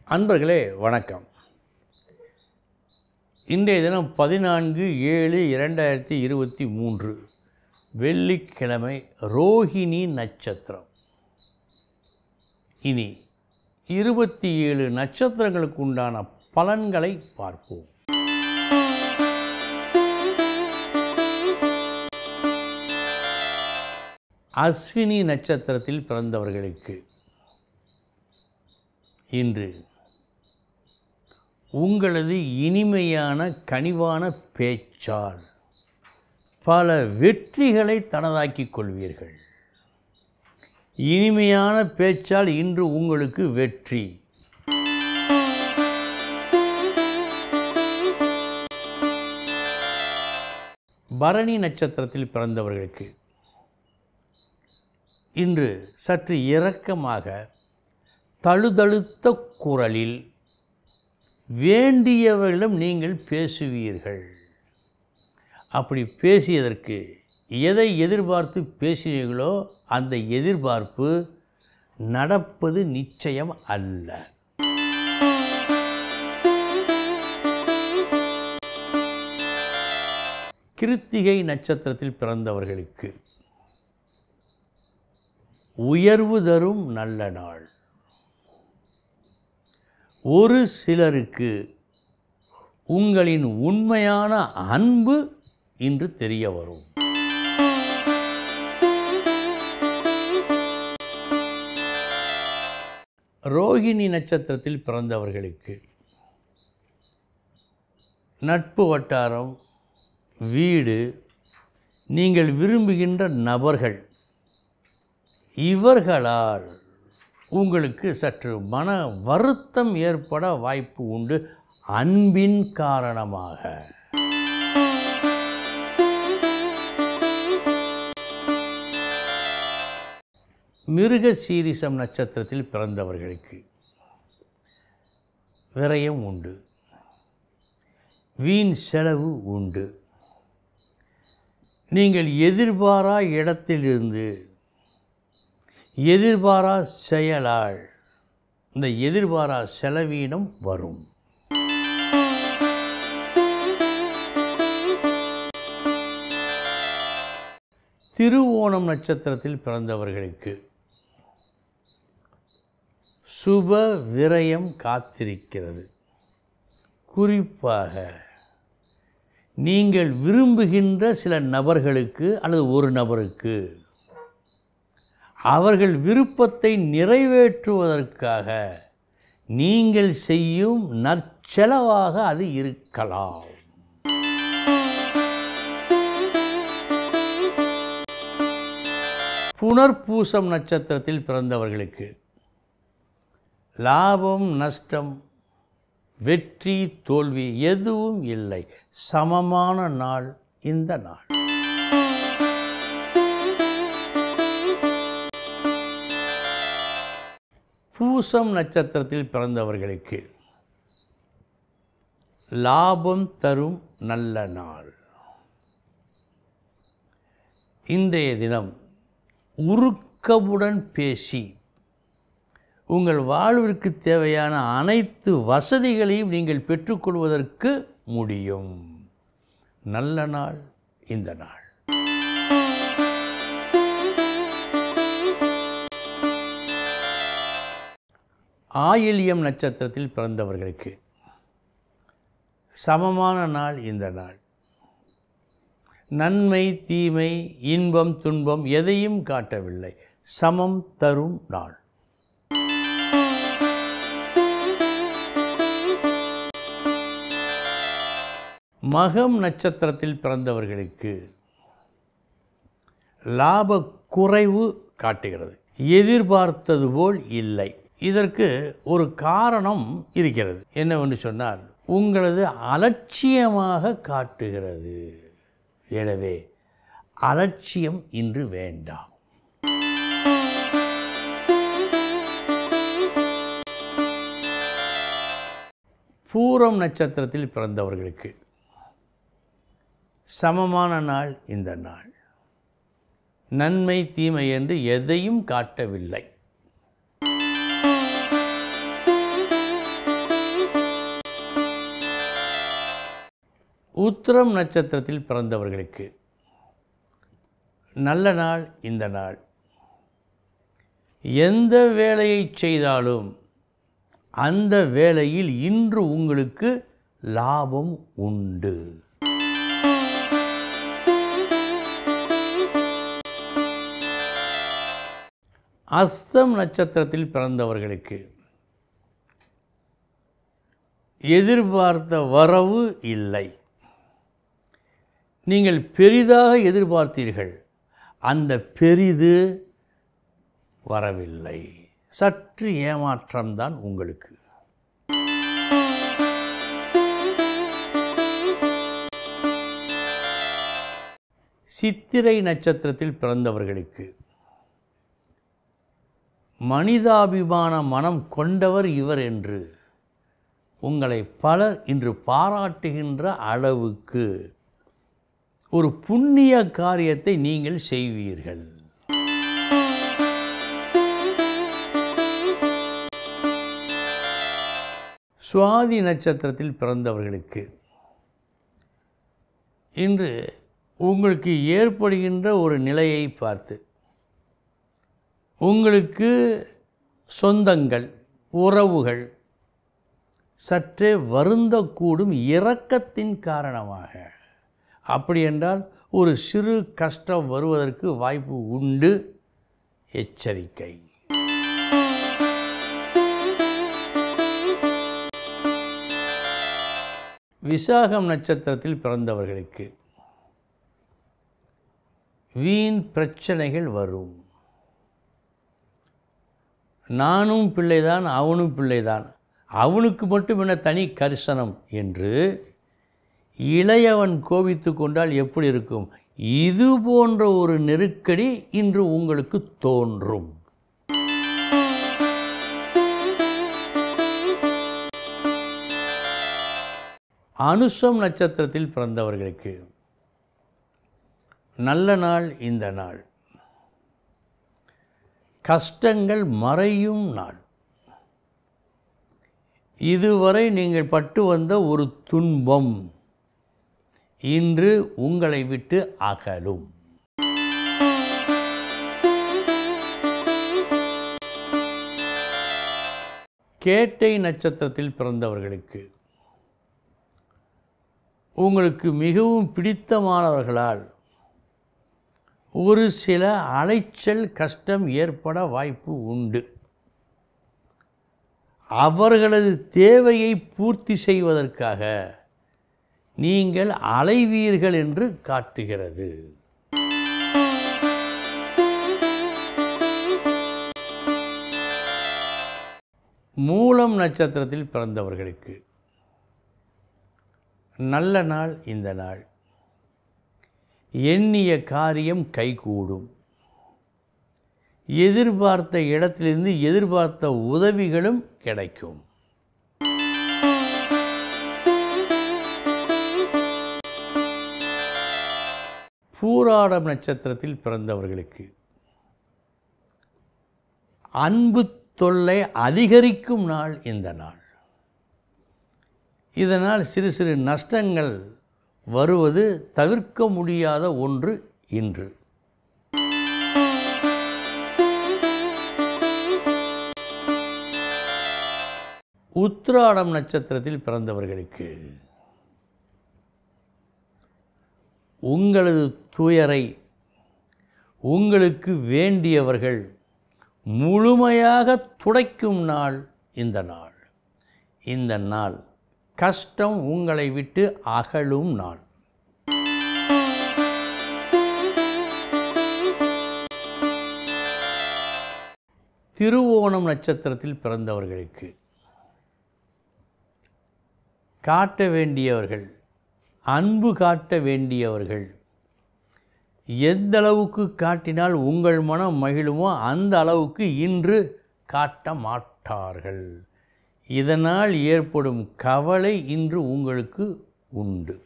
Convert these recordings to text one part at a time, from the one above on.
அன்பர்களே வணக்கம் இன்றைய தினம் பதினான்கு ஏழு இரண்டாயிரத்தி இருபத்தி மூன்று வெள்ளிக்கிழமை ரோஹிணி நட்சத்திரம் இனி இருபத்தி ஏழு நட்சத்திரங்களுக்கு உண்டான பலன்களை பார்ப்போம் அஸ்வினி நட்சத்திரத்தில் பிறந்தவர்களுக்கு இன்று உங்களது இனிமையான கனிவான பேச்சால் பல வெற்றிகளை தனதாக்கிக் கொள்வீர்கள் இனிமையான பேச்சால் இன்று உங்களுக்கு வெற்றி பரணி நட்சத்திரத்தில் பிறந்தவர்களுக்கு இன்று சற்று இரக்கமாக தழுதழுத்த குரலில் வேண்டியவர்களிடம் நீங்கள் பேசுவீர்கள் அப்படி பேசியதற்கு எதை எதிர்பார்த்து பேசினீர்களோ அந்த எதிர்பார்ப்பு நடப்பது நிச்சயம் அல்ல கிருத்திகை நட்சத்திரத்தில் பிறந்தவர்களுக்கு உயர்வு தரும் நல்ல நாள் ஒரு சிலருக்கு உங்களின் உண்மையான அன்பு இன்று தெரிய வரும் ரோகிணி நட்சத்திரத்தில் பிறந்தவர்களுக்கு நட்பு வட்டாரம் வீடு நீங்கள் விரும்புகின்ற நபர்கள் இவர்களால் உங்களுக்கு சற்று மன வருத்தம் ஏற்பட வாய்ப்பு உண்டு அன்பின் காரணமாக மிருக சீரிசம் நட்சத்திரத்தில் பிறந்தவர்களுக்கு விரயம் உண்டு வீண் செலவு உண்டு நீங்கள் எதிர்பாரா இடத்திலிருந்து எதிர்பாரா செயலால் இந்த எதிர்பாரா செலவீனம் வரும் திருவோணம் நட்சத்திரத்தில் பிறந்தவர்களுக்கு சுப விரயம் காத்திருக்கிறது குறிப்பாக நீங்கள் விரும்புகின்ற சில நபர்களுக்கு அல்லது ஒரு நபருக்கு அவர்கள் விருப்பத்தை நிறைவேற்றுவதற்காக நீங்கள் செய்யும் நற்செலவாக அது இருக்கலாம் புனர்பூசம் நட்சத்திரத்தில் பிறந்தவர்களுக்கு லாபம் நஷ்டம் வெற்றி தோல்வி எதுவும் இல்லை சமமான நாள் இந்த நாள் பூசம் நட்சத்திரத்தில் பிறந்தவர்களுக்கு லாபம் தரும் நல்ல நாள் இன்றைய தினம் உருக்கமுடன் பேசி உங்கள் வாழ்விற்கு தேவையான அனைத்து வசதிகளையும் நீங்கள் பெற்றுக்கொள்வதற்கு முடியும் நல்ல நாள் இந்த நாள் ஆயில்யம் நட்சத்திரத்தில் பிறந்தவர்களுக்கு சமமான நாள் இந்த நாள் நன்மை தீமை இன்பம் துன்பம் எதையும் காட்டவில்லை சமம் தரும் நாள் மகம் நட்சத்திரத்தில் பிறந்தவர்களுக்கு லாப குறைவு காட்டுகிறது எதிர்பார்த்தது போல் இல்லை இதற்கு ஒரு காரணம் இருக்கிறது என்னவென்று சொன்னால் உங்களது அலட்சியமாக காட்டுகிறது எனவே அலட்சியம் இன்று வேண்டாம் பூரம் நட்சத்திரத்தில் பிறந்தவர்களுக்கு சமமான நாள் இந்த நாள் நன்மை தீமை என்று எதையும் காட்டவில்லை உத்திரம் நட்சத்திரத்தில் பிறந்தவர்களுக்கு நல்ல நாள் இந்த நாள் எந்த வேலையை செய்தாலும் அந்த வேலையில் இன்று உங்களுக்கு லாபம் உண்டு அஸ்தம் நட்சத்திரத்தில் பிறந்தவர்களுக்கு எதிர்பார்த்த வரவு இல்லை நீங்கள் பெரிதாக எதிர்பார்த்தீர்கள் அந்த பெரிது வரவில்லை சற்று ஏமாற்றம்தான் உங்களுக்கு சித்திரை நட்சத்திரத்தில் பிறந்தவர்களுக்கு மனிதாபிமான மனம் கொண்டவர் இவர் என்று உங்களை பலர் இன்று பாராட்டுகின்ற அளவுக்கு ஒரு புண்ணிய காரியத்தை நீங்கள் செய்வீர்கள் சுவாதி நட்சத்திரத்தில் பிறந்தவர்களுக்கு இன்று உங்களுக்கு ஏற்படுகின்ற ஒரு நிலையை பார்த்து உங்களுக்கு சொந்தங்கள் உறவுகள் சற்றே வருந்தக்கூடும் இரக்கத்தின் காரணமாக அப்படி என்றால் ஒரு சிறு கஷ்டம் வருவதற்கு வாய்ப்பு உண்டு எச்சரிக்கை விசாகம் நட்சத்திரத்தில் பிறந்தவர்களுக்கு வீண் பிரச்சனைகள் வரும் நானும் பிள்ளைதான் அவனும் பிள்ளைதான் அவனுக்கு மட்டும் என்ன தனி கரிசனம் என்று இளையவன் கோபித்து கொண்டால் எப்படி இருக்கும் இது போன்ற ஒரு நெருக்கடி இன்று உங்களுக்கு தோன்றும் அனுஷம் நட்சத்திரத்தில் பிறந்தவர்களுக்கு நல்ல நாள் இந்த நாள் கஷ்டங்கள் மறையும் நாள் இதுவரை நீங்கள் பட்டு வந்த ஒரு துன்பம் இன்று உங்களை விட்டு அகலும் கேட்டை நட்சத்திரத்தில் பிறந்தவர்களுக்கு உங்களுக்கு மிகவும் பிடித்தமானவர்களால் ஒரு சில அலைச்சல் கஷ்டம் ஏற்பட வாய்ப்பு உண்டு அவர்களது தேவையை பூர்த்தி செய்வதற்காக நீங்கள் அலைவீர்கள் என்று காட்டுகிறது மூலம் நட்சத்திரத்தில் பிறந்தவர்களுக்கு நல்ல நாள் இந்த நாள் எண்ணிய காரியம் கைகூடும் எதிர்பார்த்த இடத்திலிருந்து எதிர்பார்த்த உதவிகளும் கிடைக்கும் பூராடம் நட்சத்திரத்தில் பிறந்தவர்களுக்கு அன்பு தொல்லை அதிகரிக்கும் நாள் இந்த நாள் இதனால் சிறு சிறு நஷ்டங்கள் வருவது தவிர்க்க முடியாத ஒன்று இன்று உத்ராடம் நட்சத்திரத்தில் பிறந்தவர்களுக்கு உங்களது துயரை உங்களுக்கு வேண்டியவர்கள் முழுமையாக துடைக்கும் நாள் இந்த நாள் இந்த நாள் கஷ்டம் உங்களை விட்டு அகலும் நாள் திருவோணம் நட்சத்திரத்தில் பிறந்தவர்களுக்கு காட்ட வேண்டியவர்கள் அன்பு காட்ட வேண்டியவர்கள் எந்த அளவுக்கு காட்டினால் உங்கள் மனம் மகிழுமோ அந்த அளவுக்கு இன்று காட்ட மாட்டார்கள் இதனால் ஏற்படும் கவலை இன்று உங்களுக்கு உண்டு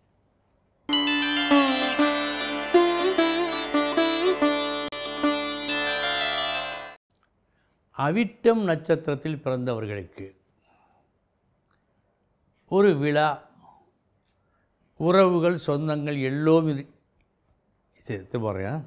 அவிட்டம் நட்சத்திரத்தில் பிறந்தவர்களுக்கு ஒரு விழா உறவுகள் சொந்தங்கள் எல்லோரும் இரு சேர்த்து போகிறேன்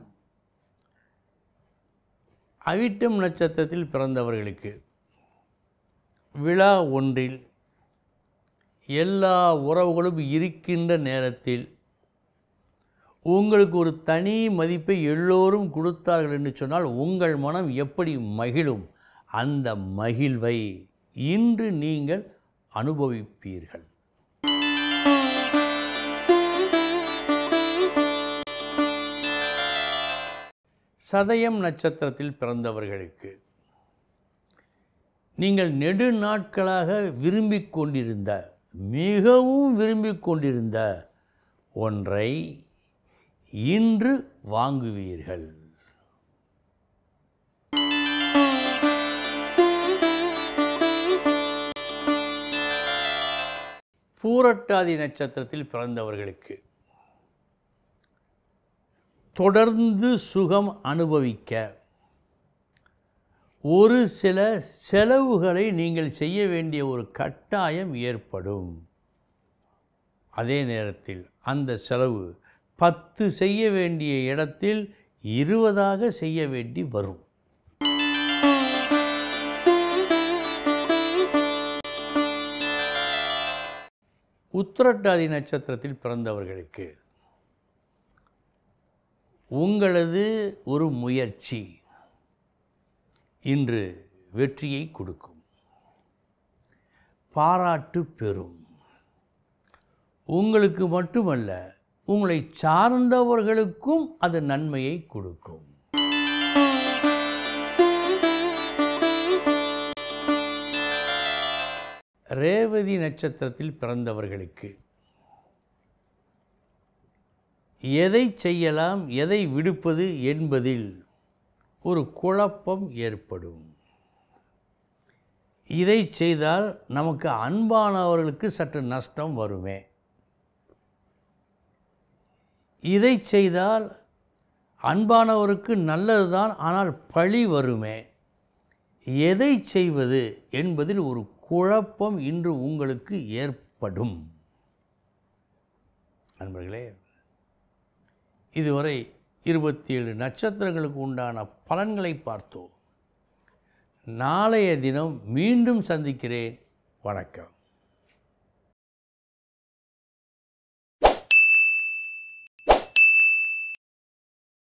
அவிட்டம் நட்சத்திரத்தில் பிறந்தவர்களுக்கு விழா ஒன்றில் எல்லா உறவுகளும் இருக்கின்ற நேரத்தில் உங்களுக்கு ஒரு தனி மதிப்பை எல்லோரும் கொடுத்தார்கள் என்று சொன்னால் உங்கள் மனம் எப்படி மகிழும் அந்த மகிழ்வை இன்று நீங்கள் அனுபவிப்பீர்கள் சதயம் நட்சத்திரத்தில் பிறந்தவர்களுக்கு நீங்கள் நெடு நாட்களாக விரும்பிக் கொண்டிருந்த மிகவும் விரும்பிக் கொண்டிருந்த ஒன்றை இன்று வாங்குவீர்கள் பூரட்டாதி நட்சத்திரத்தில் பிறந்தவர்களுக்கு தொடர்ந்து சுகம் அனுபவிக்க ஒரு சில செலவுகளை நீங்கள் செய்ய வேண்டிய ஒரு கட்டாயம் ஏற்படும் அதே நேரத்தில் அந்த செலவு பத்து செய்ய வேண்டிய இடத்தில் இருபதாக செய்ய வேண்டி வரும் உத்திரட்டாதி நட்சத்திரத்தில் பிறந்தவர்களுக்கு உங்களது ஒரு முயற்சி இன்று வெற்றியை கொடுக்கும் பாராட்டு பெறும் உங்களுக்கு மட்டுமல்ல உங்களை சார்ந்தவர்களுக்கும் அது நன்மையை கொடுக்கும் ரேவதி நட்சத்திரத்தில் பிறந்தவர்களுக்கு எதை செய்யலாம் எதை விடுப்பது என்பதில் ஒரு குழப்பம் ஏற்படும் இதை செய்தால் நமக்கு அன்பானவர்களுக்கு சற்று நஷ்டம் வருமே இதை செய்தால் அன்பானவருக்கு நல்லதுதான் ஆனால் பழி வருமே எதை செய்வது என்பதில் ஒரு குழப்பம் இன்று உங்களுக்கு ஏற்படும் நண்பர்களே இதுவரை இருபத்தி ஏழு நட்சத்திரங்களுக்கு உண்டான பலன்களை பார்த்தோம் நாளைய தினம் மீண்டும் சந்திக்கிறேன் வணக்கம்